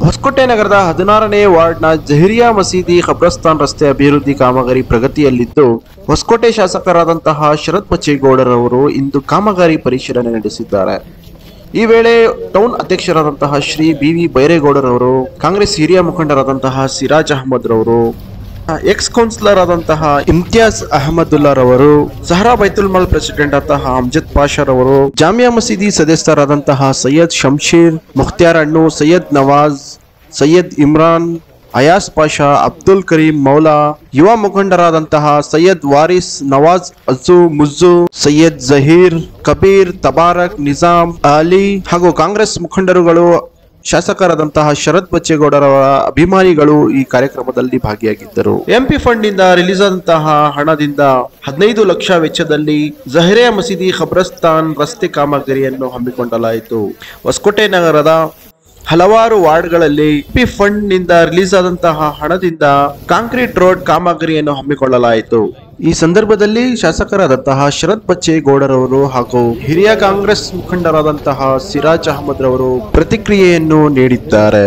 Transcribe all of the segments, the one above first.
ಹೊಸಕೋಟೆ ನಗರದ ಹದಿನಾರನೇ ವಾರ್ಡ್ನ ಜಹಿರಿಯಾ ಮಸೀದಿ ಖಬ್ರಸ್ತಾನ್ ರಸ್ತೆ ಅಭಿವೃದ್ಧಿ ಕಾಮಗಾರಿ ಪ್ರಗತಿಯಲ್ಲಿದ್ದು ಹೊಸಕೋಟೆ ಶಾಸಕರಾದಂತಹ ಶರತ್ ಬಚ್ಚೇಗೌಡರವರು ಇಂದು ಕಾಮಗಾರಿ ಪರಿಶೀಲನೆ ನಡೆಸಿದ್ದಾರೆ ಈ ವೇಳೆ ಟೌನ್ ಅಧ್ಯಕ್ಷರಾದಂತಹ ಶ್ರೀ ಬಿ ವಿ ಬೈರೇಗೌಡರವರು ಕಾಂಗ್ರೆಸ್ ಹಿರಿಯ ಮುಖಂಡರಾದಂತಹ ಸಿರಾಜ್ ಅಹಮದ್ ರವರು ಎಕ್ಸ್ ಕೌನ್ಸಿಲರ್ ಆದಂತಹ ಇಮ್ತಿಯಾಜ್ ಅಹಮದುಲ್ಲಾ ರವರು ಸಹರಾ ಬೈತುಲ್ ಮಾಲ್ ಪ್ರೆಸಿಡೆಂಟ್ ಆದಂತಹ ಅಮ್ಜದ್ ಪಾಷಾ ರವರು ಜಾಮಿಯಾ ಮಸೀದಿ ಸದಸ್ಯರಾದಂತಹ ಸೈಯದ್ ಶಂಶೀರ್ ಮುಖ್ತಿಯಾರ್ ಅಣ್ಣು ಸೈಯದ್ ನವಾಜ್ ಸೈಯದ್ ಇಮ್ರಾನ್ ಅಯಾಸ್ ಪಾಷಾ ಅಬ್ದುಲ್ ಕರೀಂ ಮೌಲಾ ಯುವ ಮುಖಂಡರಾದಂತಹ ಸೈಯದ್ ವಾರಿಸ್ ನವಾಜ್ ಅಜು ಮುಜ್ಜು ಸೈಯದ್ ಜಹೀರ್ ಕಬೀರ್ ತಬಾರಕ್ ನಿಜಾಮ್ ಅಲಿ ಹಾಗೂ ಕಾಂಗ್ರೆಸ್ ಮುಖಂಡರುಗಳು ಶಾಸಕರಾದಂತಹ ಶರತ್ ಬಚ್ಚೇಗೌಡರವರ ಅಭಿಮಾನಿಗಳು ಈ ಕಾರ್ಯಕ್ರಮದಲ್ಲಿ ಭಾಗಿಯಾಗಿದ್ದರು ಎಂಪಿ ಫಂಡ್ ನಿಂದ ರಿಲೀಸ್ ಆದಂತಹ ಹಣದಿಂದ ಹದಿನೈದು ಲಕ್ಷ ವೆಚ್ಚದಲ್ಲಿ ಜಹರಿಯಾ ಮಸೀದಿ ಖಬ್ರಸ್ತಾನ್ ರಸ್ತೆ ಕಾಮಗಾರಿಯನ್ನು ಹಮ್ಮಿಕೊಳ್ಳಲಾಯಿತು ಹೊಸಕೋಟೆ ನಗರದ ಹಲವಾರು ವಾರ್ಡ್ಗಳಲ್ಲಿ ಎಂಪಿ ಫಂಡ್ ನಿಂದ ರಿಲೀಸ್ ಆದಂತಹ ಹಣದಿಂದ ಕಾಂಕ್ರೀಟ್ ರೋಡ್ ಕಾಮಗಾರಿಯನ್ನು ಹಮ್ಮಿಕೊಳ್ಳಲಾಯಿತು ಈ ಸಂದರ್ಭದಲ್ಲಿ ಶಾಸಕರಾದಂತಹ ಶರತ್ ಬಚ್ಚೇಗೌಡರವರು ಹಾಗೂ ಹಿರಿಯ ಕಾಂಗ್ರೆಸ್ ಮುಖಂಡರಾದಂತಹ ಸಿರಾಜ್ ಅಹಮದ್ ರವರು ಪ್ರತಿಕ್ರಿಯೆಯನ್ನು ನೀಡಿದ್ದಾರೆ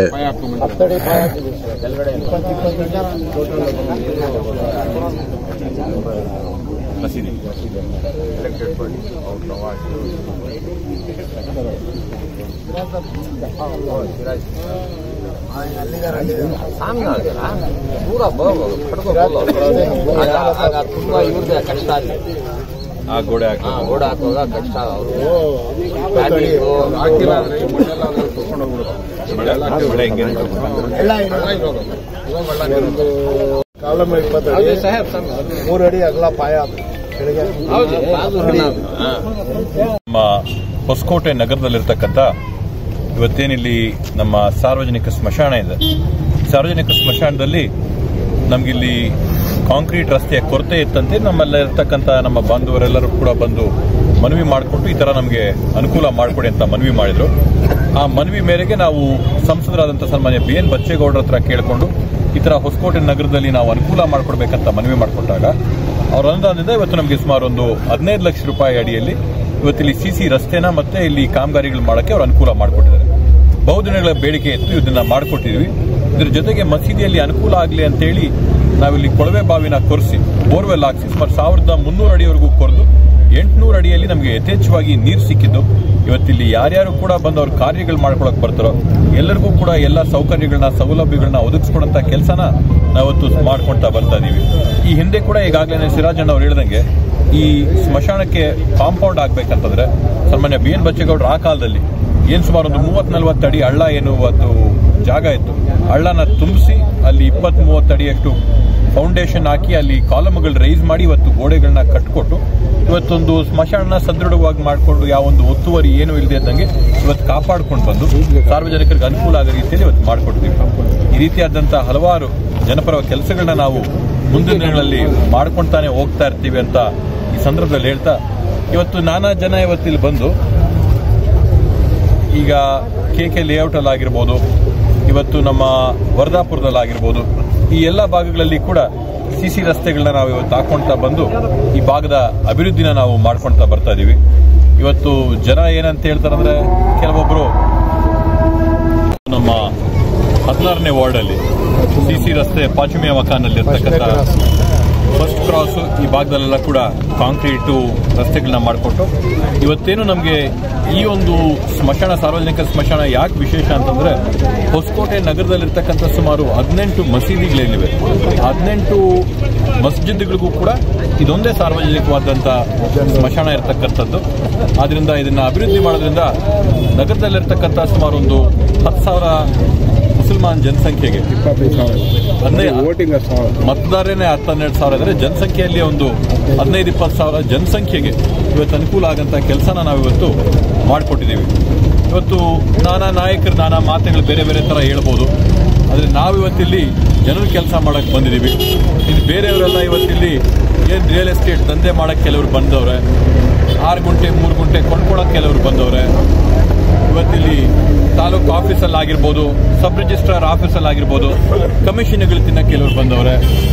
ಮಸೀದಿ ಎಲೆಕ್ಟೆಡ್ ಬಾಡಿ ಸಾಂಗ್ ಆಗಲ್ಲ ಪೂರ ಆಗ ಆಗ ತುಂಬಾ ಇವ್ರದ್ದೇ ಕಷ್ಟ ಅಲ್ಲಿ ಆ ಗೋಡೆ ಹಾಕಿ ಹಾ, ಓಡ ಹಾಕುವಾಗ ಕಷ್ಟ ಅವರು ಬೆಳೆ ಹಿಂಗೆ ಕಾಲಮ್ ಇಪ್ಪತ್ತಡಿ ಮೂರು ಅಡಿ ಅಗಲ ಪಾಯ ಕೆಳಗೆ ನಮ್ಮ ಹೊಸಕೋಟೆ ನಗರದಲ್ಲಿರ್ತಕ್ಕಂಥ ಇವತ್ತೇನಿಲ್ಲಿ ನಮ್ಮ ಸಾರ್ವಜನಿಕ ಸ್ಮಶಾನ ಇದೆ ಸಾರ್ವಜನಿಕ ಸ್ಮಶಾನದಲ್ಲಿ ನಮಗಿಲ್ಲಿ ಕಾಂಕ್ರೀಟ್ ರಸ್ತೆಯ ಕೊರತೆ ಇತ್ತಂತೆ ನಮ್ಮೆಲ್ಲ ಇರ್ತಕ್ಕಂಥ ನಮ್ಮ ಬಾಂಧವರೆಲ್ಲರೂ ಕೂಡ ಬಂದು ಮನವಿ ಮಾಡಿಕೊಟ್ಟು ಈ ತರ ನಮಗೆ ಅನುಕೂಲ ಮಾಡಿಕೊಡಿ ಅಂತ ಮನವಿ ಮಾಡಿದ್ರು ಆ ಮನವಿ ಮೇರೆಗೆ ನಾವು ಸಂಸದರಾದಂಥ ಸನ್ಮಾನ್ಯ ಬಿ ಎನ್ ಬಚ್ಚೇಗೌಡರ ಹತ್ರ ಕೇಳಿಕೊಂಡು ಈ ತರ ಹೊಸಕೋಟೆ ನಗರದಲ್ಲಿ ನಾವು ಅನುಕೂಲ ಮಾಡಿಕೊಡ್ಬೇಕಂತ ಮನವಿ ಮಾಡಿಕೊಟ್ಟಾಗ ಅವರ ಅನುದಾನದಿಂದ ಇವತ್ತು ನಮಗೆ ಸುಮಾರು ಒಂದು ಹದಿನೈದು ಲಕ್ಷ ರೂಪಾಯಿ ಅಡಿಯಲ್ಲಿ ಇವತ್ತಿಲ್ಲಿ ಸಿಸಿ ರಸ್ತೆನ ಮತ್ತೆ ಇಲ್ಲಿ ಕಾಮಗಾರಿಗಳು ಮಾಡಕ್ಕೆ ಅವರು ಅನುಕೂಲ ಮಾಡಿಕೊಟ್ಟಿದ್ದಾರೆ ಬಹುದಿನಗಳ ಬೇಡಿಕೆ ಇತ್ತು ಇದನ್ನ ಮಾಡಿಕೊಟ್ಟಿದ್ವಿ ಇದ್ರ ಜೊತೆಗೆ ಮಸೀದಿಯಲ್ಲಿ ಅನುಕೂಲ ಆಗಲಿ ಅಂತೇಳಿ ನಾವಿಲ್ಲಿ ಕೊಳವೆ ಬಾವಿನ ಕೊರೆಸಿ ಬೋರ್ವೆಲ್ ಹಾಕಿಸಿ ಸುಮಾರು ಸಾವಿರದ ಮುನ್ನೂರು ಅಡಿವರೆಗೂ ಕೊರೆದು ಎಂಟುನೂರು ಅಡಿಯಲ್ಲಿ ನಮಗೆ ಯಥೇಚ್ಛವಾಗಿ ನೀರು ಸಿಕ್ಕಿದ್ದು ಇವತ್ತಿಲ್ಲಿ ಯಾರ್ಯಾರು ಕೂಡ ಬಂದು ಅವ್ರ ಕಾರ್ಯಗಳು ಮಾಡ್ಕೊಳಕ್ ಬರ್ತಾರೋ ಎಲ್ಲರಿಗೂ ಕೂಡ ಎಲ್ಲ ಸೌಕರ್ಯಗಳನ್ನ ಸೌಲಭ್ಯಗಳನ್ನ ಒದಗಿಸ್ಕೊಡಂತ ಕೆಲಸನ ನಾವತ್ತು ಮಾಡ್ಕೊಳ್ತಾ ಬರ್ತಾ ಇದೀವಿ ಈ ಹಿಂದೆ ಕೂಡ ಈಗಾಗಲೇ ಸಿರಾಜಣ್ಣ ಅವ್ರು ಹೇಳ್ದಂಗೆ ಈ ಸ್ಮಶಾನಕ್ಕೆ ಕಾಂಪೌಂಡ್ ಆಗ್ಬೇಕಂತಂದ್ರೆ ಸಾಮಾನ್ಯ ಬಿ ಎನ್ ಬಚ್ಚೇಗೌಡರು ಆ ಕಾಲದಲ್ಲಿ ಏನ್ ಸುಮಾರು ಒಂದು ಮೂವತ್ ನಲ್ವತ್ತು ಅಡಿ ಹಳ್ಳ ಏನು ಅದು ಜಾಗ ಇತ್ತು ಹಳ್ಳನ ತುಂಬಿಸಿ ಅಲ್ಲಿ ಇಪ್ಪತ್ತ್ ಮೂವತ್ತು ಅಡಿಯಷ್ಟು ಫೌಂಡೇಶನ್ ಹಾಕಿ ಅಲ್ಲಿ ಕಾಲಮ್ಗಳು ರೈಸ್ ಮಾಡಿ ಇವತ್ತು ಗೋಡೆಗಳನ್ನ ಕಟ್ಕೊಟ್ಟು ಇವತ್ತೊಂದು ಸ್ಮಶಾನ ಸದೃಢವಾಗಿ ಮಾಡಿಕೊಂಡು ಯಾವೊಂದು ಒತ್ತುವರಿ ಏನು ಇಲ್ಲದೆ ಇದ್ದಂಗೆ ಇವತ್ತು ಕಾಪಾಡ್ಕೊಂಡು ಬಂದು ಸಾರ್ವಜನಿಕರಿಗೆ ಅನುಕೂಲ ಆಗೋ ರೀತಿಯಲ್ಲಿ ಇವತ್ತು ಮಾಡಿಕೊಡ್ತೀವಿ ಈ ರೀತಿಯಾದಂತಹ ಹಲವಾರು ಜನಪರ ಕೆಲಸಗಳನ್ನ ನಾವು ಮುಂದಿನ ದಿನಗಳಲ್ಲಿ ಮಾಡ್ಕೊಂತಾನೆ ಹೋಗ್ತಾ ಇರ್ತೀವಿ ಅಂತ ಈ ಸಂದರ್ಭದಲ್ಲಿ ಹೇಳ್ತಾ ಇವತ್ತು ನಾನಾ ಜನ ಇವತ್ತಿಲ್ಲಿ ಬಂದು ಈಗ ಕೆ ಕೆ ಲೇಔಟ್ ಅಲ್ಲಿ ಆಗಿರ್ಬೋದು ಇವತ್ತು ನಮ್ಮ ವರದಾಪುರದಲ್ಲಿ ಆಗಿರ್ಬೋದು ಈ ಎಲ್ಲ ಭಾಗಗಳಲ್ಲಿ ಕೂಡ ಸಿಸಿ ರಸ್ತೆಗಳನ್ನ ನಾವು ಇವತ್ತು ಹಾಕೊಂತ ಬಂದು ಈ ಭಾಗದ ಅಭಿವೃದ್ಧಿನ ನಾವು ಮಾಡ್ಕೊಂತ ಬರ್ತಾ ಇದೀವಿ ಇವತ್ತು ಜನ ಏನಂತ ಹೇಳ್ತಾರಂದ್ರೆ ಕೆಲವೊಬ್ರು ನಮ್ಮ ಹದಿನಾರನೇ ವಾರ್ಡಲ್ಲಿ ಸಿಸಿ ರಸ್ತೆ ಪಾಚುಮಿಯ ಮಕಾನಲ್ಲಿ ಇರ್ತಕ್ಕಂಥ ಫಸ್ಟ್ ಕ್ರಾಸ್ ಈ ಭಾಗದಲ್ಲೆಲ್ಲ ಕೂಡ ಕಾಂಕ್ರೀಟು ರಸ್ತೆಗಳನ್ನ ಮಾಡಿಕೊಟ್ಟು ಇವತ್ತೇನು ನಮಗೆ ಈ ಒಂದು ಸ್ಮಶಾನ ಸಾರ್ವಜನಿಕ ಸ್ಮಶಾನ ಯಾಕೆ ವಿಶೇಷ ಅಂತಂದ್ರೆ ಹೊಸಕೋಟೆ ನಗರದಲ್ಲಿರ್ತಕ್ಕಂಥ ಸುಮಾರು ಹದಿನೆಂಟು ಮಸೀದಿಗಳೇನಿವೆ ಹದಿನೆಂಟು ಮಸ್ಜಿದ್ಗಳಿಗೂ ಕೂಡ ಇದೊಂದೇ ಸಾರ್ವಜನಿಕವಾದಂಥ ಸ್ಮಶಾನ ಇರತಕ್ಕಂಥದ್ದು ಆದ್ರಿಂದ ಇದನ್ನ ಅಭಿವೃದ್ಧಿ ಮಾಡೋದ್ರಿಂದ ನಗರದಲ್ಲಿರ್ತಕ್ಕಂಥ ಸುಮಾರು ಒಂದು ಹತ್ತು ಸಾವಿರ ಮುಸಲ್ಮಾನ್ ಜನಸಂಖ್ಯೆಗೆ ಹದಿನೈದು ಮತದಾರನೇ ಹತ್ತು ಹನ್ನೆರಡು ಸಾವಿರ ಇದ್ರೆ ಜನಸಂಖ್ಯೆಯಲ್ಲಿ ಒಂದು ಹದಿನೈದು ಇಪ್ಪತ್ತು ಸಾವಿರ ಜನಸಂಖ್ಯೆಗೆ ಇವತ್ತು ಅನುಕೂಲ ಆಗಂತ ಕೆಲಸನ ನಾವು ಇವತ್ತು ಮಾಡಿಕೊಟ್ಟಿದ್ದೀವಿ ಇವತ್ತು ನಾನಾ ನಾಯಕರು ನಾನಾ ಮಾತುಗಳು ಬೇರೆ ಬೇರೆ ತರ ಹೇಳ್ಬೋದು ಆದ್ರೆ ನಾವು ಇವತ್ತಿಲ್ಲಿ ಜನರ ಕೆಲಸ ಮಾಡಕ್ ಬಂದಿದ್ದೀವಿ ಇನ್ನು ಬೇರೆಯವರೆಲ್ಲ ಇವತ್ತಿಲ್ಲಿ ಏನ್ ರಿಯಲ್ ಎಸ್ಟೇಟ್ ದಂಧೆ ಮಾಡಕ್ ಕೆಲವರು ಬಂದವ್ರೆ ಆರು ಗುಂಟೆ ಮೂರು ಗುಂಟೆ ಕೊಂಡ್ಕೊಳಕ್ ಕೆಲವರು ಬಂದವ್ರೆ ಇವತ್ತಿಲ್ಲಿ ತಾಲೂಕು ಆಫೀಸಲ್ಲಿ ಆಗಿರ್ಬೋದು ಸಬ್ ರಿಜಿಸ್ಟ್ರಾರ್ ಆಫೀಸಲ್ಲಿ ಆಗಿರ್ಬೋದು ಕಮಿಷನ್ಗಳು ತಿನ್ನಕ್ಕೆ ಕೆಲವರು ಬಂದವ್ರೆ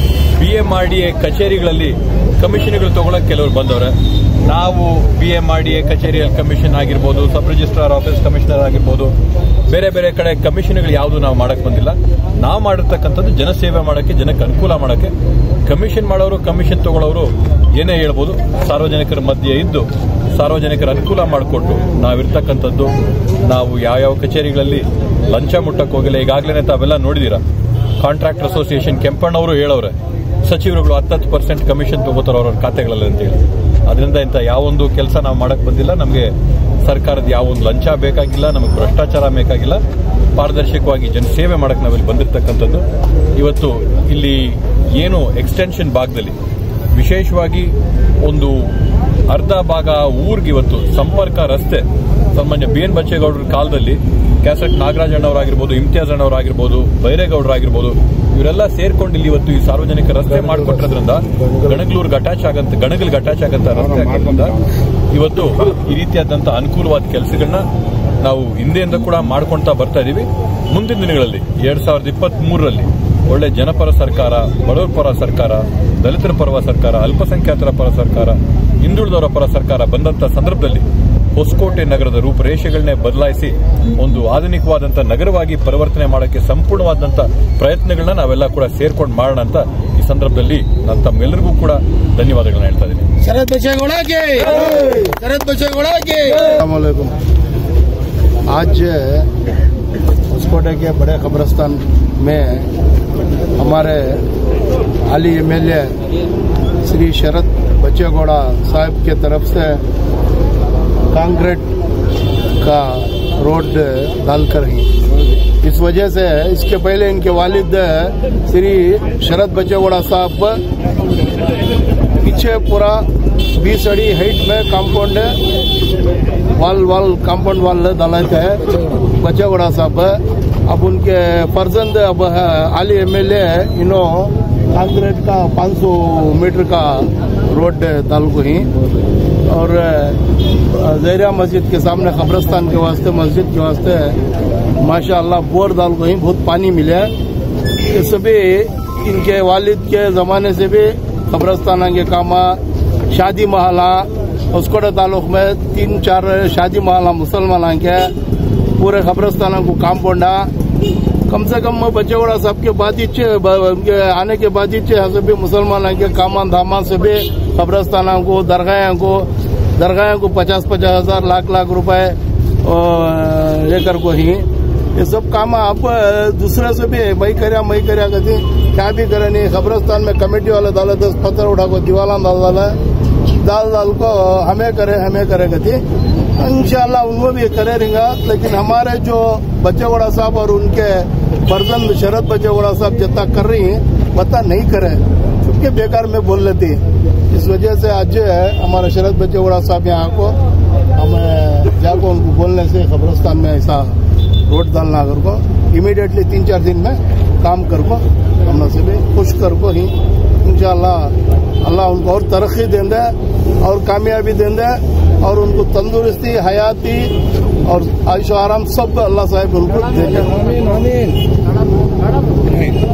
B M R D A ಕಚೇರಿಗಳಲ್ಲಿ ಕಮಿಷನ್ಗಳು ತಗೊಳಕ್ ಕೆಲವರು ಬಂದವ್ರೆ ನಾವು B M R D A ಕಚೇರಿಯಲ್ಲಿ ಕಮಿಷನ್ ಆಗಿರ್ಬೋದು ಸಬ್ ರಿಜಿಸ್ಟ್ರಾರ್ ಆಫೀಸ್ ಕಮಿಷನರ್ ಆಗಿರ್ಬೋದು ಬೇರೆ ಬೇರೆ ಕಡೆ ಕಮಿಷನ್ಗಳು ಯಾವುದು ನಾವು ಮಾಡಕ್ ಬಂದಿಲ್ಲ ನಾವು ಮಾಡಿರ್ತಕ್ಕಂಥದ್ದು ಜನಸೇವೆ ಮಾಡಕ್ಕೆ ಜನಕ್ಕೆ ಅನುಕೂಲ ಮಾಡಕ್ಕೆ ಕಮಿಷನ್ ಮಾಡೋರು ಕಮಿಷನ್ ತಗೊಳ್ಳೋರು ಏನೇ ಹೇಳ್ಬೋದು ಸಾರ್ವಜನಿಕರ ಮಧ್ಯೆ ಇದ್ದು ಸಾರ್ವಜನಿಕರ ಅನುಕೂಲ ಮಾಡಿಕೊಟ್ಟು ನಾವಿರ್ತಕ್ಕಂಥದ್ದು ನಾವು ಯಾವ್ಯಾವ ಕಚೇರಿಗಳಲ್ಲಿ ಲಂಚ ಮುಟ್ಟಕ್ಕೆ ಹೋಗಿಲ್ಲ ಈಗಾಗಲೇ ತಾವೆಲ್ಲ ನೋಡಿದೀರಾ ಕಾಂಟ್ರಾಕ್ಟರ್ ಅಸೋಸಿಯೇಷನ್ ಕೆಂಪಣ್ಣವರು ಹೇಳವ್ರೆ ಸಚಿವರುಗಳು ಹತ್ತತ್ತು ಪರ್ಸೆಂಟ್ ಕಮಿಷನ್ ತಗೋತಾರ ಅವ್ರವ್ರ ಖಾತೆಗಳಲ್ಲಿ ಅಂತ ಹೇಳಿ ಅದರಿಂದ ಇಂಥ ಯಾವೊಂದು ಕೆಲಸ ನಾವು ಮಾಡಕ್ ಬಂದಿಲ್ಲ ನಮಗೆ ಸರ್ಕಾರದ ಯಾವೊಂದು ಲಂಚ ಬೇಕಾಗಿಲ್ಲ ನಮಗೆ ಭ್ರಷ್ಟಾಚಾರ ಬೇಕಾಗಿಲ್ಲ ಪಾರದರ್ಶಕವಾಗಿ ಜನಸೇವೆ ಮಾಡಕ್ ನಾವಿಲ್ಲಿ ಬಂದಿರತಕ್ಕಂಥದ್ದು ಇವತ್ತು ಇಲ್ಲಿ ಏನು ಎಕ್ಸ್ಟೆನ್ಷನ್ ಭಾಗದಲ್ಲಿ ವಿಶೇಷವಾಗಿ ಒಂದು ಅರ್ಧ ಭಾಗ ಊರಿಗೆ ಇವತ್ತು ಸಂಪರ್ಕ ರಸ್ತೆ ಸಾಮಾನ್ಯ ಬಿ ಎನ್ ಬಚ್ಚೇಗೌಡರ ಕಾಲದಲ್ಲಿ ಕ್ಯಾಸೆಟ್ ನಾಗರಾಜಣ್ಣವರಾಗಿರ್ಬೋದು ಇಮ್ತಿಯಾಜ್ ಅಣ್ಣವರಾಗಿರ್ಬೋದು ಬೈರೇಗೌಡರಾಗಿರ್ಬೋದು ಇವರೆಲ್ಲ ಸೇರ್ಕೊಂಡು ಇಲ್ಲಿ ಇವತ್ತು ಈ ಸಾರ್ವಜನಿಕ ರಸ್ತೆ ಮಾಡಿಕೊಟ್ಟಿರೋದ್ರಿಂದ ಗಣಗ್ಲೂರ್ಗೆ ಅಟ್ಯಾಚ್ ಆಗಂತ ಗಣಗಲ್ಗೆ ಅಟ್ಯಾಚ್ ಆಗಂತ ರಸ್ತೆ ಆಗಿರೋದ್ರಿಂದ ಇವತ್ತು ಈ ರೀತಿಯಾದಂಥ ಅನುಕೂಲವಾದ ಕೆಲಸಗಳನ್ನ ನಾವು ಹಿಂದೆಯಿಂದ ಕೂಡ ಮಾಡ್ಕೊಳ್ತಾ ಬರ್ತಾ ಇದೀವಿ ಮುಂದಿನ ದಿನಗಳಲ್ಲಿ ಎರಡ್ ಸಾವಿರದ ಇಪ್ಪತ್ತ್ ಮೂರರಲ್ಲಿ ಒಳ್ಳೆ ಜನಪರ ಸರ್ಕಾರ ಬಡವರ ಪರ ಸರ್ಕಾರ ದಲಿತರ ಪರವ ಸರ್ಕಾರ ಅಲ್ಪಸಂಖ್ಯಾತರ ಪರ ಸರ್ಕಾರ ಹಿಂದುಳಿದವರ ಪರ ಸರ್ಕಾರ ಬಂದಂತ ಸಂದರ್ಭದಲ್ಲಿ ಹೊಸಕೋಟೆ ನಗರದ ರೂಪರೇಷೆಗಳನ್ನೇ ಬದಲಾಯಿಸಿ ಒಂದು ಆಧುನಿಕವಾದಂಥ ನಗರವಾಗಿ ಪರಿವರ್ತನೆ ಮಾಡೋಕ್ಕೆ ಸಂಪೂರ್ಣವಾದಂಥ ಪ್ರಯತ್ನಗಳನ್ನ ನಾವೆಲ್ಲ ಕೂಡ ಸೇರ್ಕೊಂಡು ಮಾಡೋಣ ಅಂತ ಈ ಸಂದರ್ಭದಲ್ಲಿ ನಾನು ತಮ್ಮೆಲ್ಲರಿಗೂ ಕೂಡ ಧನ್ಯವಾದಗಳನ್ನ ಹೇಳ್ತಾ ಇದ್ದೀನಿ शरद बचेगौड़ा के शरद बचेगौड़ा के अलैकुम आज होसकोटे के बड़े कब्रस्तान में हमारे हाली एमएलए श्री शरद बचेगौड़ा साहब के तरफ से कंक्रीट का रोड डालकर ही इस वजह से इसके पहले इनके वालिद श्री शरद बचेगौड़ा साहब पीछे पूरा बीस अड़ी हाइट में कंपाउंड वाल वाल कंपाउंड वाल डाले थे बच्चेगौड़ा साहब अब उनके फर्जंद अब है आली एमएलए इन्हों कांक्रीट का 500 मीटर का रोड डाल को ही और जहरिया मस्जिद के सामने कब्रस्तान के वास्ते मस्जिद के वास्ते माशाल्लाह बोर डाल को ही बहुत पानी मिले ये सभी इनके वालिद के जमाने से भी कब्रस्तान के कामा शादी महला उसकोटे तालुक में तीन चार शादी महला मुसलमान के पूरे कब्रस्तान को कांपौंडा कम से कम बच्चेगौड़ा साहब के बाद ही चे- ब- उनके आने के बाद ही चे सभी मुसलमान के कामान धामान से भी कब्रस्तान को दरगाह को दरगाह को पचास पचास हजार लाख लाख रुपए अ, लेकर को ही ये सब काम आप अ, दूसरे से भी मई कर्या मई कर्या कहती क्या भी करे नहीं कब्रस्तान में कमेटी वाले डाले दस पत्थर उठा को दीवाला डाल डाला दाल दाल को हमें करे हमें करे कहती इंशाल्लाह उनको भी करे रहेगा लेकिन हमारे जो बच्चेगौड़ा साहब और उनके फर्जंद शरद बच्चेगौड़ा साहब जितना कर रही हैं बता नहीं करे क्योंकि बेकार में बोल लेती इस वजह से आज जो है हमारे शरद बच्चेगौड़ा साहब यहाँ को हमें जाको उनको बोलने से कब्रस्तान में ऐसा रोड डालना कर को इमीडिएटली तीन चार दिन में काम कर को हम से भी खुश कर को ही इंशाल्लाह अल्लाह उनको और तरक्की दें दे और कामयाबी दें दे और उनको तंदुरुस्ती हयाती और आयुष आराम सब अल्लाह साहब उनको दे दे